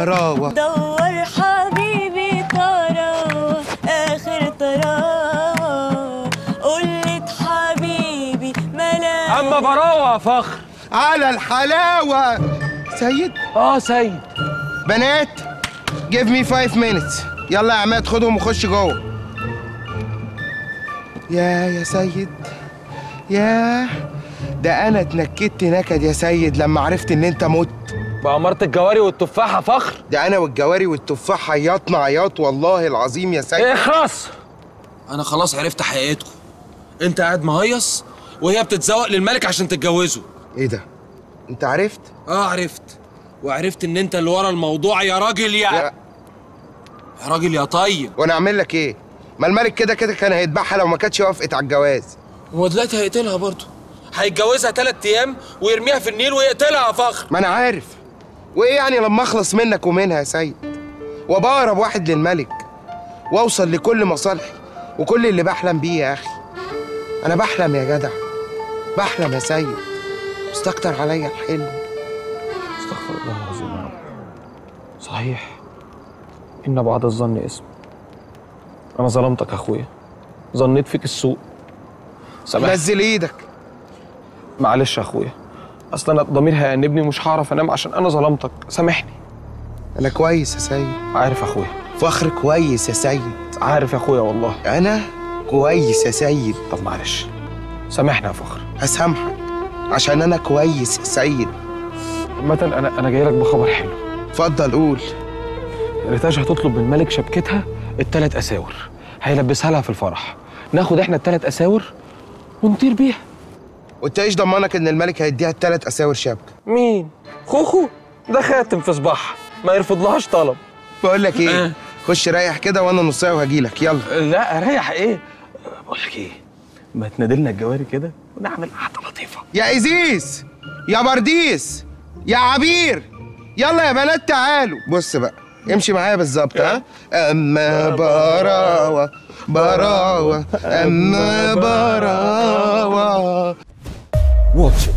براوة دور حبيبي طراوة آخر طراوة قلت حبيبي ملاك اما براوه يا فخر على الحلاوة سيد اه سيد بنات give me five minutes يلا يا عماد خدهم وخش جوه يا يا سيد يا ده انا اتنكدت نكد يا سيد لما عرفت ان انت مت بأمارة الجواري والتفاحة فخر ده انا والجواري والتفاح عيطنا عياط والله العظيم يا سيد اخرس انا خلاص عرفت حقيقتكم انت قاعد مهيص وهي بتتزوق للملك عشان تتجوزه ايه ده انت عرفت اه عرفت وعرفت ان انت اللي ورا الموضوع يا راجل يا يا يا راجل يا طيب وانا اعمل لك ايه ما الملك كده كده كان هيذبحها لو ما كانتش وافقت على الجواز هو دلوقتي هيقتلها برضه هيتجوزها تلات ايام ويرميها في النيل ويقتلها يا فخر ما انا عارف وايه يعني لما اخلص منك ومنها يا سيد وابقى اقرب واحد للملك واوصل لكل مصالحي وكل اللي بحلم بيه يا اخي انا بحلم يا جدع بحلم يا سيد مستكتر عليا الحلم استغفر الله العظيم يا رب صحيح إن بعض الظن اسم أنا ظلمتك يا أخويا ظنيت فيك السوء سامحني نزل ايدك معلش يا أخويا أصل أنا ضمير هيأنبني مش هعرف أنام عشان أنا ظلمتك سامحني انا كويس يا سيد عارف يا أخويا فخر كويس يا سيد عارف يا أخويا والله انا كويس يا سيد طب معلش سامحني يا فخر هسامحك عشان انا كويس يا سيد عامة أنا أنا جاي لك بخبر حلو اتفضل قول ريتاج هتطلب من الملك شبكتها التلات أساور هيلبسها لها في الفرح ناخد احنا التلات أساور ونطير بيها وانت ايش ضمنك ان الملك هيديها التلات اساور شبكه مين؟ خوخو ده خاتم في صباحها ما يرفضلهاش طلب بقول لك ايه آه. خش ريح كده وانا نص ساعه وهجيلك يلا لا اريح ايه؟ بقول لك ايه؟ ما تنادلنا الجواري كده ونعمل قعده لطيفه يا ازيز يا برديس يا عبير يلا يا بنات تعالوا بص بقى امشي معايا بالظبط ها اما براوه براوه اما براوه Watch it